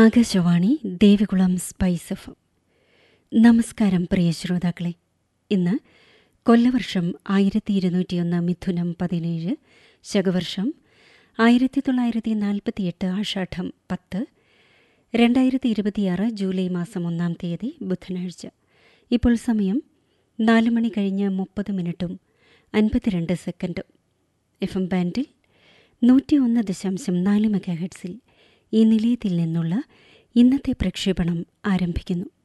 Akashvani Devikulam spice F നമസ്കാരം പ്രിയ ശ്രോതാക്കളെ ഇന്ന് കൊല്ലവർഷം ആയിരത്തി ഇരുന്നൂറ്റിയൊന്ന് മിഥുനം പതിനേഴ് ശകവർഷം ആയിരത്തി തൊള്ളായിരത്തി നാൽപ്പത്തിയെട്ട് ആഷാഢം പത്ത് രണ്ടായിരത്തി ഇരുപത്തിയാറ് ജൂലൈ മാസം ഒന്നാം തീയതി ബുധനാഴ്ച ഇപ്പോൾ സമയം നാല് മണി കഴിഞ്ഞ് മുപ്പത് മിനിറ്റും അൻപത്തിരണ്ട് സെക്കൻഡും എഫ് എം ബാൻഡിൽ നൂറ്റി ഒന്ന് ദശാംശം നാല് മെഗാഹെഡ്സിൽ ഈ നിലയത്തിൽ നിന്നുള്ള ഇന്നത്തെ പ്രക്ഷേപണം ആരംഭിക്കുന്നു